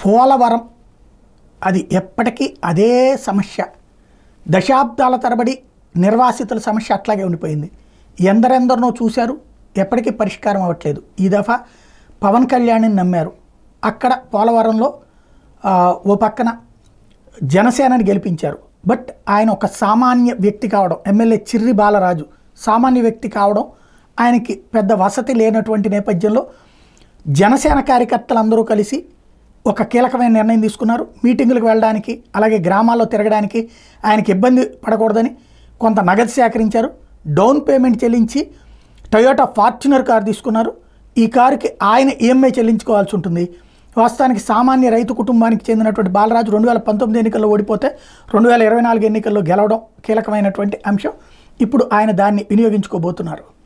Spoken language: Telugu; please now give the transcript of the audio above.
పోలవరం అది ఎప్పటికీ అదే సమస్య దశాబ్దాల తరబడి నిర్వాసితుల సమస్య అట్లాగే ఉండిపోయింది ఎందరెందరినో చూశారు ఎప్పటికీ పరిష్కారం అవ్వట్లేదు ఈ దఫా పవన్ కళ్యాణ్ని నమ్మారు అక్కడ పోలవరంలో ఆ, ఓ పక్కన జనసేనని గెలిపించారు బట్ ఆయన ఒక సామాన్య వ్యక్తి కావడం ఎమ్మెల్యే చిర్రి బాలరాజు సామాన్య వ్యక్తి కావడం ఆయనకి పెద్ద వసతి లేనటువంటి నేపథ్యంలో జనసేన కార్యకర్తలందరూ కలిసి ఒక కీలకమైన నిర్ణయం తీసుకున్నారు మీటింగులకు వెళ్ళడానికి అలాగే గ్రామాల్లో తిరగడానికి ఆయనకి ఇబ్బంది పడకూడదని కొంత నగదు సేకరించారు డౌన్ పేమెంట్ చెల్లించి టొయోటా ఫార్చునర్ కారు తీసుకున్నారు ఈ కారుకి ఆయన ఈఎంఐ చెల్లించుకోవాల్సి ఉంటుంది వాస్తవానికి సామాన్య రైతు కుటుంబానికి చెందినటువంటి బాలరాజు రెండు వేల పంతొమ్మిది ఎన్నికల్లో ఓడిపోతే రెండు వేల ఇరవై నాలుగు ఎన్నికల్లో గెలవడం కీలకమైనటువంటి అంశం ఇప్పుడు ఆయన దాన్ని వినియోగించుకోబోతున్నారు